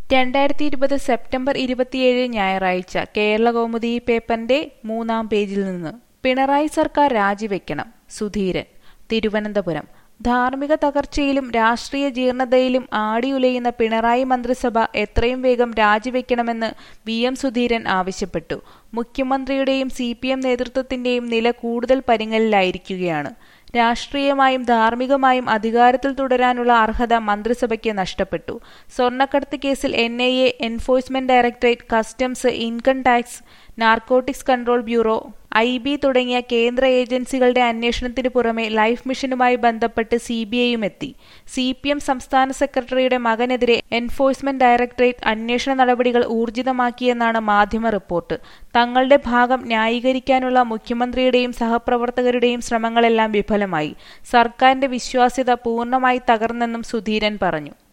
രണ്ടായിരത്തി ഇരുപത് സെപ്റ്റംബർ ഇരുപത്തിയേഴ് ഞായറാഴ്ച കേരളകൗമുദി പേപ്പറിന്റെ മൂന്നാം പേജിൽ നിന്ന് പിണറായി സർക്കാർ രാജിവെക്കണം സുധീരൻ തിരുവനന്തപുരം ധാർമ്മിക തകർച്ചയിലും രാഷ്ട്രീയ ജീർണതയിലും ആടിയുലയുന്ന പിണറായി മന്ത്രിസഭ എത്രയും വേഗം രാജിവെക്കണമെന്ന് വി എം സുധീരൻ ആവശ്യപ്പെട്ടു മുഖ്യമന്ത്രിയുടെയും സി പി എം നേതൃത്വത്തിന്റെയും നില കൂടുതൽ പരിങ്ങലിലായിരിക്കുകയാണ് രാഷ്ട്രീയമായും ധാർമ്മികമായും അധികാരത്തിൽ തുടരാനുള്ള അർഹത മന്ത്രിസഭയ്ക്ക് നഷ്ടപ്പെട്ടു സ്വർണ്ണക്കടത്ത് കേസിൽ N I A enforcement directorate customs income tax narcotics control bureau I B തുടങ്ങിയ കേന്ദ്ര ഏജൻസികളുടെ അന്വേഷണത്തിന് പുറമെ ലൈഫ് മിഷനുമായി ബന്ധപ്പെട്ട് സി ബി ഐയും എത്തി സി പി എം സംസ്ഥാന സെക്രട്ടറിയുടെ മകനെതിരെ എൻഫോഴ്സ്മെന്റ് ഡയറക്ടറേറ്റ് അന്വേഷണ നടപടികൾ ഊർജിതമാക്കിയെന്നാണ് മാധ്യമ റിപ്പോർട്ട് തങ്ങളുടെ ഭാഗം ന്യായീകരിക്കാനുള്ള മുഖ്യമന്ത്രിയുടെയും സഹപ്രവർത്തകരുടെയും ശ്രമങ്ങളെല്ലാം വിഫലമായി സർക്കാരിന്റെ വിശ്വാസ്യത പൂർണ്ണമായി തകർന്നെന്നും സുധീരൻ പറഞ്ഞു